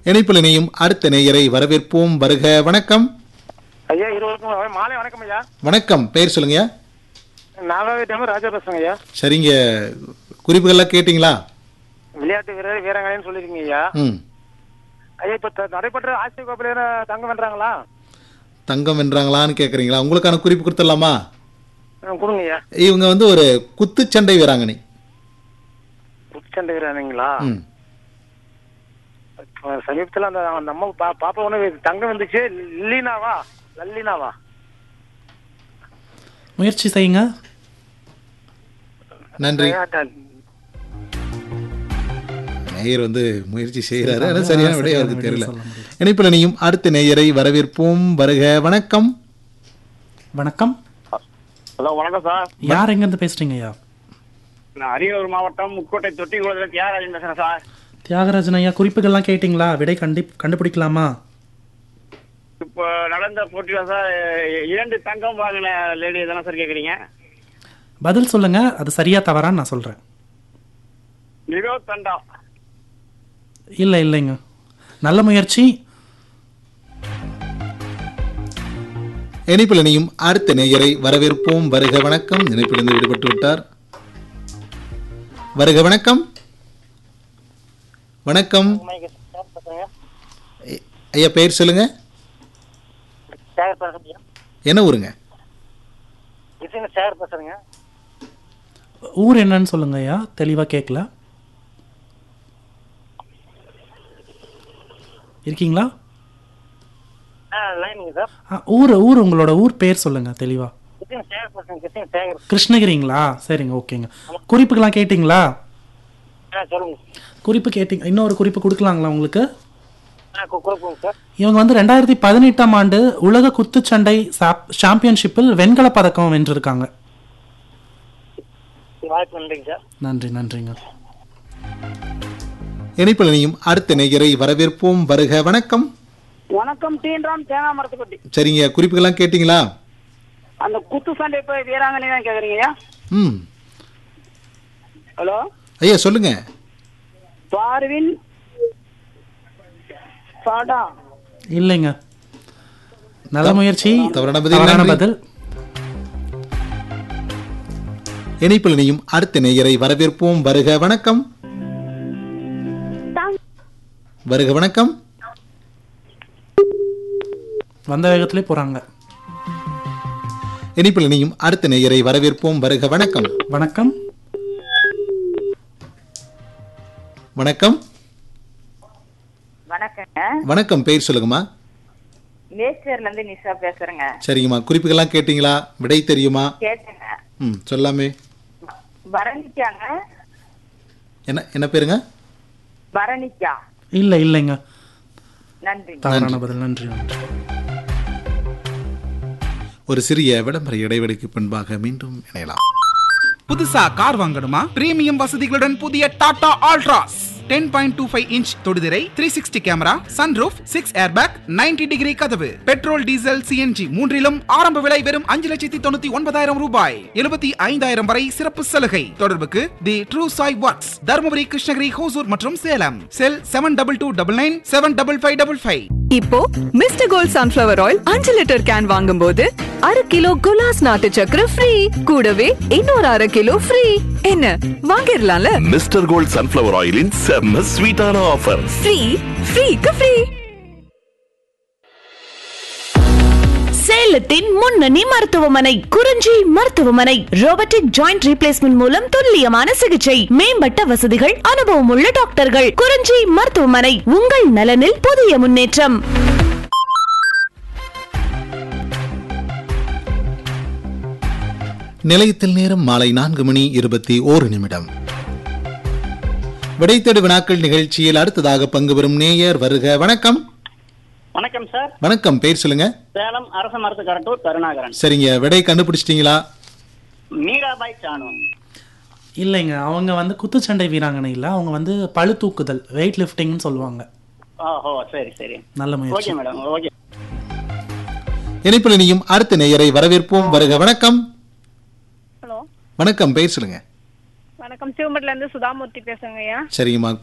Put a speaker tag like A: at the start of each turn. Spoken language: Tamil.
A: இணைப்பில் இணையும் அடுத்த நேயரை வரவேற்போம் வருக வணக்கம்
B: ஐயா இருவருக்கும் மாலை வணக்கம் ஐயா
A: வணக்கம் பெயர் சொல்லுங்கய்யா
B: நாகாவிட்டமும் ராஜா பேசுறேங்க ஐயா
A: சரிங்க குறிப்புகள்லாம் கேட்டிங்களா
B: விளையாட்டு வீரர் வீராங்கனைன்னு சொல்லிருக்கீங்க ஐயா
A: ம்
B: ஐயா இப்ப த- நடைபெற்ற ஆசிய கோப்பையில தங்கம் வென்றாங்களா
A: தங்கம் வென்றாங்களான்னு கேட்குறீங்களா உங்களுக்கான குறிப்பு கொடுத்துடலாமா
B: ஆ, கொடுங்க ஐயா
A: இவங்க வந்து ஒரு குத்துச்சண்டை வீராங்கனை
B: உச்சண்டை வீராங்கனைங்களா
A: ம்
B: இப்ப சமீபத்துல அந்த அந்த அம்மா பா பாப்பா ஒண்ணு தங்கம் வந்துச்சு லீனாவா லல்லீனாவா
C: முயற்சி செய்யுங்க
A: நன்றி
B: ஐயா, த-
A: நேயர் வந்து முயற்சி செய்கிறாரு ஆனால் சரியான விடை அவருக்கு
C: விடை
A: தெரியல
C: சொல்ல முடியல.
A: இணைப்பில் இணையும் அடுத்த நேயரை வரவேற்போம் வருக வணக்கம்
C: வணக்கம்
D: ஹலோ வணக்கம் சார்
C: யார் எங்கேருந்து பேசுறீங்க ஐயா
D: நான் அரியலூர் மாவட்டம் முக்கோட்டை தொட்டி குளத்தில் தியாகராஜன் பேசுறேன் சார்
C: தியாகராஜன் ஐயா குறிப்புகள்லாம் கேட்டிங்களா விடை கண்டி கண்டுபிடிக்கலாமா
D: இப்போ நடந்த போட்டியில் சார் இரண்டு தங்கம் வாங்கின லேடி தானே சார் கேட்குறீங்க
C: பதில் சொல்லுங்க அது சரியா தவறான்னு நான் சொல்றேன்
D: நிரோ தண்டா
C: இல்லை இல்லைங்க நல்ல முயற்சி
A: இணைப்பில் இணையும் அடுத்த நேயரை வரவேற்போம் வருக வணக்கம் இணைப்பிலிருந்து விடுபட்டு விட்டார் வருக வணக்கம் வணக்கம் ஐ- ஐயா பெயர் சொல்லுங்க
B: சேகர் பேசுறேங்க
A: என்ன ஊருங்க
B: இசைங்க சேகர் பேசுறேங்க
C: ஊர் என்னன்னு சொல்லுங்க ஐயா தெளிவா கேட்கல இருக்கீங்களா
B: ஆ லைனுங்க சார்
C: ஆ, ஊர் ஊர் உங்களோட ஊர் பேர் சொல்லுங்க தெளிவா
B: இசைங்க சேகர் பேசுறேங்க இசைங்க சேகர்
C: கிருஷ்ணகிரிங்களா சரிங்க ஓகேங்க குறிப்புக்கெல்லாம் கேட்டிங்களா
B: ஆ சொல்லுங்க
C: குறிப்பு கேட்டிங்க இன்னொரு குறிப்பு கொடுக்கலாங்களா உங்களுக்கு
B: ஆ கு- கொடுப்போங்க சார்
C: இவங்க வந்து ரெண்டாயிரத்தி பதினெட்டாம் ஆண்டு உலக குத்துச்சண்டை சாப்- சாம்பியன்ஷிப்பில் வெண்கலப் பதக்கம் வென்றிருக்காங்க
B: வாய்ப்பு நன்றிங்க சார்
C: நன்றி நன்றிங்க
A: இணைப்பில் இணையும் அடுத்த நேயரை வரவேற்போம் வருக வணக்கம்
E: வணக்கம் தீன்றாம் தேங்காய் மரத்துக்குட்டி
A: சரிங்க குறிப்புகள்லாம் கேட்டிங்களா
E: அந்த குத்து சண்டை போய் வீராங்கனை தான் கேக்குறீங்கய்யா
A: ம்
E: ஹலோ
A: ஐயா சொல்லுங்க
E: பார்வின் சாடா
C: இல்லைங்க நல்ல முயற்சி
A: தவறான பதில்.
C: தவறான
A: நன்றி.
C: பதில்
A: இணைப்பில் இணையும் அடுத்த நேயரை வரவேற்போம் வருக வணக்கம் வருக வணக்கம்
C: வந்த வேகத்திலே போறாங்க
A: இணைப்பில் இணையும் அடுத்த நேயரை வரவேற்போம் வருக வணக்கம்
C: வணக்கம்
A: வணக்கம்
F: வணக்கங்க
A: வணக்கம் பெயர் சொல்லுங்கம்மா
F: மேச்சேர்ல இருந்து நிஷா பேசுறேங்க
A: சரிங்கம்மா குறிப்புகள்லாம் கேட்டிங்களா விடை தெரியுமா
F: கேட்டேங்க
A: ம் சொல்லாமே
F: பரணிக்காங்க
A: என்ன என்ன பேருங்க
F: பரணிக்கா
C: இல்லை இல்லைங்க
F: நன்றி
C: தவறான பதில் நன்றி நன்றி
A: ஒரு சிறிய விளம்பர இடைவெளிக்கு பின்பாக மீண்டும் இணையலாம்
G: புதுசா கார் வாங்கணுமா பிரீமியம் வசதிகளுடன் புதிய Tata Altroz ten point two five inch தொடுதிரை three sixty camera sunroof six airbag 90 degree கதவு பெட்ரோல் டீசல் சிஎன்ஜி மூன்றிலும் ஆரம்ப விலை வெறும் அஞ்சு லட்சத்தி தொண்ணூத்தி ஒன்பதாயிரம் ரூபாய் எழுபத்தி ஐந்தாயிரம் வரை சிறப்பு சலுகை தொடர்புக்கு the true Sai works Dharmapuri Krishnagiri Hosur மற்றும் Salem cell seven double two double nine seven double five double five
H: இப்போ மிஸ்டர் கோல்ட் சன்ஃபிளவர் ஆயில் அஞ்சு லிட்டர் கேன் வாங்கும்போது அரை கிலோ குலாஸ் நாட்டு சக்கரை ஃப்ரீ கூடவே இன்னொரு அரை கிலோ ஃப்ரீ என்ன வாங்கிடலாம்ல
I: மிஸ்டர் கோல்ட் சன்ஃப்ளவர் ஆயிலின் செம்ம ஸ்வீட்டான ஆஃபர்
H: ஃப்ரீ ஃப்ரீக்கு ஃப்ரீ
J: சேலத்தின் முன்னணி மருத்துவமனை குறிஞ்சி மருத்துவமனை ரோபோட்டிக் ஜாயிண்ட் ரீப்ளேஸ்மெண்ட் மூலம் துல்லியமான சிகிச்சை மேம்பட்ட வசதிகள் அனுபவமுள்ள டாக்டர்கள் குறிஞ்சி மருத்துவமனை உங்கள் நலனில் புதிய முன்னேற்றம்
A: நிலையத்தில் நேரம் மாலை நான்கு மணி இருபத்தி ஓரு நிமிடம் விடைத்தேடு வினாக்கள் நிகழ்ச்சியில் அடுத்ததாக பங்கு பெறும் நேயர் வருக வணக்கம்
D: வணக்கம் சார்
A: வணக்கம் பெயர் சொல்லுங்க
D: சேலம் அரச மரத்து கரட்டூர் கருணாகரன்
A: சரிங்க விடை கண்டுபிடிச்சிட்டீங்களா
D: மீராபாய் சானு
C: இல்லைங்க அவங்க வந்து குத்துச்சண்டை வீராங்கனை இல்லை அவங்க வந்து பளு தூக்குதல் வெயிட் லிஃப்டிங்னு சொல்லுவாங்க
D: ஓஹோ சரி சரி
C: நல்ல முயற்சி
D: ஓகே மேடம் ஓகே
A: இணைப்பில் இனியும் அடுத்த நேயரை வரவேற்போம் வருக வணக்கம்
E: ஹலோ
A: வணக்கம் பெயர் சொல்லுங்க
E: வணக்கம் சிவம்பட்டில இருந்து சுதாமூர்த்தி பேசுறேங்க ஐயா
A: சரிங்கம்மா